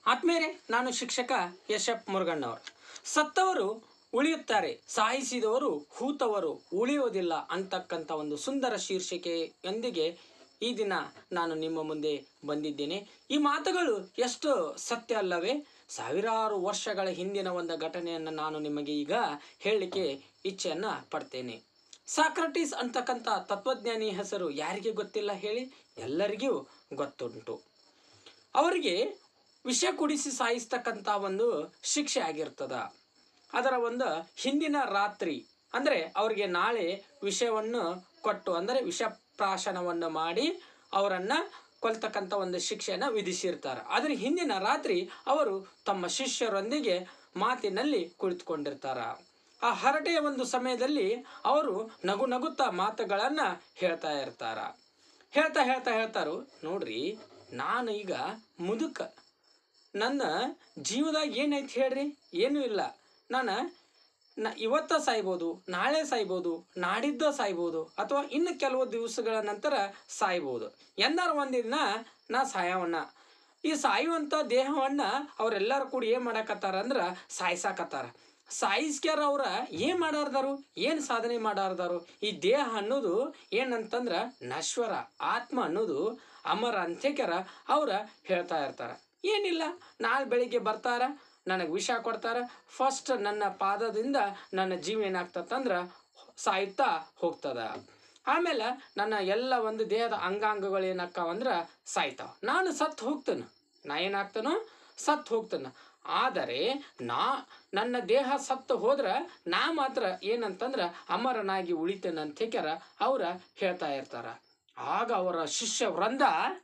ಆತ್ಮೇರೆ ನಾನು ಶಿಕ್ಷಕ S F ಮುರುಗಣ್ಣವರು ಸತ್ತವರು ಉಳಿಯುತ್ತಾರೆ ಸಾಯಿಸಿದವರು ಹೂತವರು ಉಳಿಯುವುದಿಲ್ಲ ಅಂತಕ್ಕಂಥ ಒಂದು ಸುಂದರ ಶೀರ್ಷಿಕೆಯೊಂದಿಗೆ ಈ ದಿನ ನಾನು ನಿಮ್ಮ ಮುಂದೆ ಬಂದಿದ್ದೇನೆ ಈ ಮಾತುಗಳು ಎಷ್ಟು ಸತ್ಯ ಅಲ್ಲವೇ ಸಾವಿರಾರು ವರ್ಷಗಳ ಹಿಂದಿನ ಒಂದು ಘಟನೆಯನ್ನು ನಾನು ನಿಮಗೆ ಈಗ ಹೇಳಲಿಕ್ಕೆ ಇಚ್ಛೆಯನ್ನು ಪಡ್ತೇನೆ ಸಾಕ್ರಟೀಸ್ ಅಂತಕ್ಕಂಥ ತತ್ವಜ್ಞಾನಿ ಹೆಸರು ಯಾರಿಗೆ ಗೊತ್ತಿಲ್ಲ ಹೇಳಿ ಎಲ್ಲರಿಗೂ ಗೊತ್ತುಂಟು ಅವರಿಗೆ ವಿಷ ಕುಡಿಸಿ ಸಾಯಿಸ್ತಕ್ಕಂಥ ಒಂದು ಶಿಕ್ಷೆ ಆಗಿರ್ತದ ಅದರ ಒಂದು ಹಿಂದಿನ ರಾತ್ರಿ ಅಂದರೆ ಅವರಿಗೆ ನಾಳೆ ವಿಷವನ್ನು ಕೊಟ್ಟು ಅಂದರೆ ವಿಷಪ್ರಾಶನವನ್ನು ಮಾಡಿ ಅವರನ್ನು ಕೊಲ್ತಕ್ಕಂಥ ಒಂದು ಶಿಕ್ಷೆಯನ್ನು ವಿಧಿಸಿರ್ತಾರೆ ಅದರ ಹಿಂದಿನ ರಾತ್ರಿ ಅವರು ತಮ್ಮ ಶಿಷ್ಯರೊಂದಿಗೆ ಮಾತಿನಲ್ಲಿ ಕುಳಿತುಕೊಂಡಿರ್ತಾರ ಆ ಹರಟೆಯ ಒಂದು ಸಮಯದಲ್ಲಿ ಅವರು ನಗು ನಗುತ್ತಾ ಮಾತುಗಳನ್ನು ಹೇಳ್ತಾ ಇರ್ತಾರ ಹೇಳ್ತಾ ಹೇಳ್ತಾ ಹೇಳ್ತಾರು ನೋಡ್ರಿ ನಾನು ಈಗ ಮುದುಕ ನನ್ನ ಜೀವದಾಗ ಏನೈತಿ ಹೇಳ್ರಿ ಏನೂ ಇಲ್ಲ ನಾನು ನ ಇವತ್ತ ಸಾಯ್ಬೋದು ನಾಳೆ ಸಾಯ್ಬೋದು ನಾಡಿದ್ದ ಸಾಯ್ಬೋದು ಅಥವಾ ಇನ್ನು ಕೆಲವು ದಿವಸಗಳ ನಂತರ ಸಾಯ್ಬೋದು ಎಂದಾರು ಒಂದಿನ ನಾ ಸಾಯವನ್ನ ಈ ಸಾಯುವಂಥ ದೇಹವನ್ನು ಅವರೆಲ್ಲರೂ ಕೂಡ ಏನು ಮಾಡಕತ್ತಾರ ಅಂದ್ರೆ ಸಾಯ್ಸಾಕತ್ತಾರ ಸಾಯಿಸ್ಕ್ಯಾರ ಅವ್ರ ಏನು ಮಾಡಾರ್ದಾರು ಏನು ಸಾಧನೆ ಮಾಡಾರ್ದಾರು ಈ ದೇಹ ಅನ್ನೋದು ಏನಂತಂದ್ರೆ ನಶ್ವರ ಆತ್ಮ ಅನ್ನೋದು ಅಮರ ಅಂತ್ಯಕ್ಯರ ಅವ್ರ ಹೇಳ್ತಾ ಇರ್ತಾರ ಏನಿಲ್ಲ ನಾಳೆ ಬೆಳಿಗ್ಗೆ ಬರ್ತಾರ ನನಗೆ ವಿಷ ಕೊಡ್ತಾರ ಫಸ್ಟ್ ನನ್ನ ಪಾದದಿಂದ ನನ್ನ ಜೀವ ಏನಾಗ್ತದಂದ್ರೆ ಸಾಯುತ್ತಾ ಹೋಗ್ತದ ಆಮೇಲೆ ನನ್ನ ಎಲ್ಲ ಒಂದು ದೇಹದ ಅಂಗಾಂಗಗಳು ಏನಾಕ್ಕಾವಂದ್ರೆ ಸಾಯ್ತಾವ ನಾನು ಸತ್ತು ಹೋಗ್ತೇನೆ ನಾ ಏನಾಗ್ತಾನೋ ಸತ್ತು ಹೋಗ್ತೇನೆ ಆದರೆ ನಾ ನನ್ನ ದೇಹ ಸತ್ತು ಹೋದ್ರೆ ನಾ ಮಾತ್ರ ಏನಂತಂದ್ರೆ ಅಮರನಾಗಿ ಉಳಿತೇನೆ ಅಂತ ಹೇಕ್ಯಾರ ಅವ್ರ ಹೇಳ್ತಾ ಇರ್ತಾರ ಆಗ ಅವರ ಶಿಷ್ಯ ವೃಂದ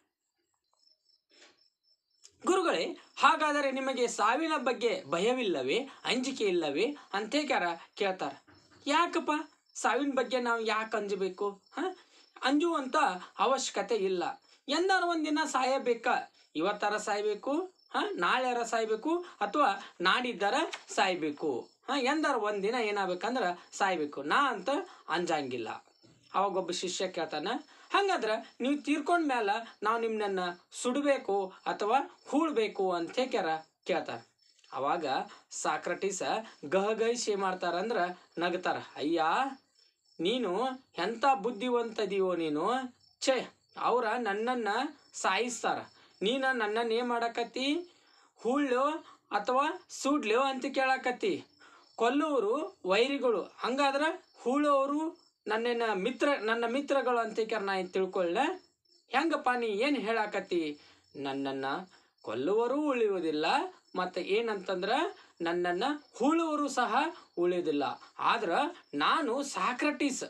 ಗುರುಗಳೇ ಹಾಗಾದರೆ ನಿಮಗೆ ಸಾವಿನ ಬಗ್ಗೆ ಭಯವಿಲ್ಲವೇ ಅಂಜಿಕೆ ಇಲ್ಲವೇ ಅಂತೇಕ್ಯಾರ ಕೇಳ್ತಾರ ಯಾಕಪ್ಪ ಸಾವಿನ ಬಗ್ಗೆ ನಾವು ಯಾಕೆ ಅಂಜಬೇಕು ಹ ಅಂಜುವಂತ ಅವಶ್ಯಕತೆ ಇಲ್ಲ ಎಂದಾರು ಒಂದಿನ ಸಾಯಬೇಕ ಇವತ್ತರ ಸಾಯ್ಬೇಕು ಹ ನಾಳೆರ ಸಾಯ್ಬೇಕು ಅಥವಾ ನಾಡಿದ್ದರ ಸಾಯ್ಬೇಕು ಹ ಎಂದಾರು ಒಂದಿನ ಏನಾಗ್ಬೇಕಂದ್ರ ಸಾಯ್ಬೇಕು ನಾ ಅಂತ ಅಂಜಂಗಿಲ್ಲ ಅವಾಗ ಒಬ್ಬ ಶಿಷ್ಯ ಕೇಳ್ತಾನ ಹಂಗಾದ್ರೆ ನೀವು ತೀರ್ಕೊಂಡ ಮೇಲೆ ನಾವು ನಿಮ್ಮನ್ನ ಸುಡಬೇಕು ಅಥವಾ ಹೂಳ್ಬೇಕು ಅಂತ ಹೇಕ್ಯಾರ ಕೇಳ್ತಾರ ಅವಾಗ ಸಾಕ್ರಟೀಸ ಗಹಗಹಿಸಿ ಏನ್ ಮಾಡ್ತಾರಂದ್ರ ನಗ್ತಾರ ಅಯ್ಯ ನೀನು ಎಂಥ ಬುದ್ಧಿವಂತದೀವೋ ನೀನು ಛೇ ಅವ್ರ ನನ್ನನ್ನ ಸಾಯಿಸ್ತಾರ ನೀನು ನನ್ನನ್ನು ಏನು ಮಾಡಕತ್ತಿ ಹೂಳ್ಳು ಅಥವಾ ಸುಡ್ಲು ಅಂತ ಕೇಳಕತ್ತಿ ಕೊಲ್ಲುವರು ವೈರಿಗಳು ಹಂಗಾದ್ರೆ ಹೂಳೋರು ನನ್ನೇನ ಮಿತ್ರ ನನ್ನ ಮಿತ್ರಗಳು ಅಂತ ನಾ ಏನ್ ತಿಳ್ಕೊಳ್ಳ ಹೆಂಗಪ್ಪ ನೀ ಏನು ಹೇಳಾಕತ್ತಿ ನನ್ನನ್ನು ಕೊಲ್ಲುವರೂ ಉಳಿಯುವುದಿಲ್ಲ ಮತ್ತು ಏನಂತಂದ್ರೆ ನನ್ನನ್ನು ಹೂಳುವರು ಸಹ ಉಳಿಯೋದಿಲ್ಲ ಆದ್ರೆ ನಾನು ಸಾಕ್ರಟೀಸ್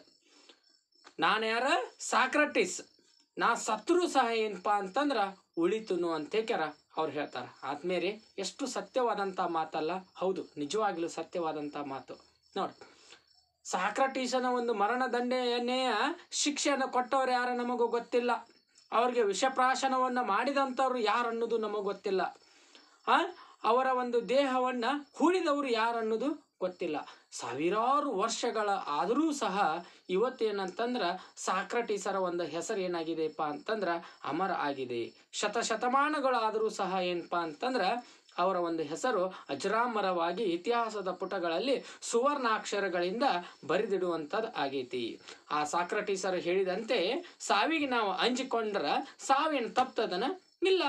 ನಾನು ಯಾರ ಸಾಕ್ರಟಿಸ್ ನಾ ಸತ್ರು ಸಹ ಏನಪ್ಪ ಅಂತಂದ್ರ ಉಳಿತುನು ಅಂತೇಕ್ಯಾರ ಅವ್ರು ಹೇಳ್ತಾರ ಆದ್ಮೇಲೆ ಎಷ್ಟು ಸತ್ಯವಾದಂಥ ಮಾತಲ್ಲ ಹೌದು ನಿಜವಾಗ್ಲೂ ಸತ್ಯವಾದಂಥ ಮಾತು ನೋಡಿ ಸಾಕ್ರಟೀಸನ ಒಂದು ಮರಣದಂಡನೆಯ ಶಿಕ್ಷೆಯನ್ನು ಕೊಟ್ಟವ್ರು ಯಾರು ನಮಗೂ ಗೊತ್ತಿಲ್ಲ ಅವ್ರಿಗೆ ವಿಷಪ್ರಾಶನವನ್ನು ಮಾಡಿದಂಥವ್ರು ಯಾರು ಅನ್ನೋದು ನಮಗೆ ಗೊತ್ತಿಲ್ಲ ಆ ಅವರ ಒಂದು ದೇಹವನ್ನು ಹೂಳಿದವರು ಯಾರು ಅನ್ನೋದು ಗೊತ್ತಿಲ್ಲ ಸಾವಿರಾರು ವರ್ಷಗಳ ಆದರೂ ಸಹ ಇವತ್ತೇನಂತಂದ್ರೆ ಸಾಕ್ರಟೀಸರ ಒಂದು ಹೆಸರು ಏನಾಗಿದೆಪ್ಪ ಅಂತಂದ್ರೆ ಅಮರ ಆಗಿದೆ ಶತಶತಮಾನಗಳಾದರೂ ಸಹ ಏನಪ್ಪ ಅಂತಂದ್ರೆ ಅವರ ಒಂದು ಹೆಸರು ಅಜರಾಮರವಾಗಿ ಇತಿಹಾಸದ ಪುಟಗಳಲ್ಲಿ ಸುವರ್ಣಾಕ್ಷರಗಳಿಂದ ಬರೆದಿಡುವಂಥದ್ದು ಆಗೈತಿ ಆ ಸಾಕ್ರಟೀಸರು ಹೇಳಿದಂತೆ ಸಾವಿಗೆ ನಾವು ಅಂಜಿಕೊಂಡ್ರ ಸಾವೇನು ತಪ್ತದನ ಇಲ್ಲ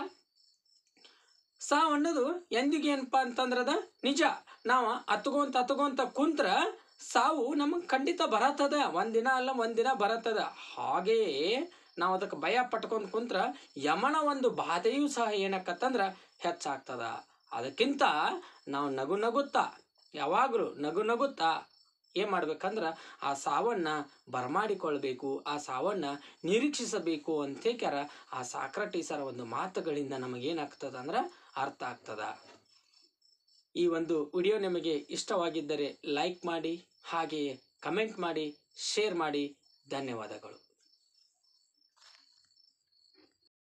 ಸಾವು ಅನ್ನೋದು ಎಂದಿಗೆ ಏನಪ್ಪ ಅಂತಂದ್ರದ ನಿಜ ನಾವು ಹತ್ಕೊಂತ ಹತ್ಕೊಂತ ಕುಂತ್ರ ಸಾವು ನಮಗೆ ಖಂಡಿತ ಬರತ್ತದ ಒಂದಿನ ಅಲ್ಲ ಒಂದಿನ ಬರತ್ತದ ಹಾಗೆಯೇ ನಾವು ಅದಕ್ಕೆ ಭಯ ಪಟ್ಕೊಂಡ್ ಕುಂತ್ರ ಯಮನ ಒಂದು ಬಾಧೆಯೂ ಸಹ ಏನಕ್ಕತ್ತಂದ್ರ ಹೆಚ್ಚಾಗ್ತದ ಅದಕ್ಕಿಂತ ನಾವು ನಗು ನಗುತ್ತಾ ಯಾವಾಗಲೂ ನಗು ನಗುತ್ತಾ ಏನು ಮಾಡ್ಬೇಕಂದ್ರ ಆ ಸಾವನ್ನ ಬರಮಾಡಿಕೊಳ್ಬೇಕು ಆ ಸಾವನ್ನ ನಿರೀಕ್ಷಿಸಬೇಕು ಅಂತೇಕ್ಯಾರ ಆ ಸಾಕ್ರಟೀಸರ ಒಂದು ಮಾತುಗಳಿಂದ ನಮಗೇನಾಗ್ತದ ಅಂದ್ರೆ ಅರ್ಥ ಆಗ್ತದ ಈ ಒಂದು ವಿಡಿಯೋ ನಿಮಗೆ ಇಷ್ಟವಾಗಿದ್ದರೆ ಲೈಕ್ ಮಾಡಿ ಹಾಗೆಯೇ ಕಮೆಂಟ್ ಮಾಡಿ ಶೇರ್ ಮಾಡಿ ಧನ್ಯವಾದಗಳು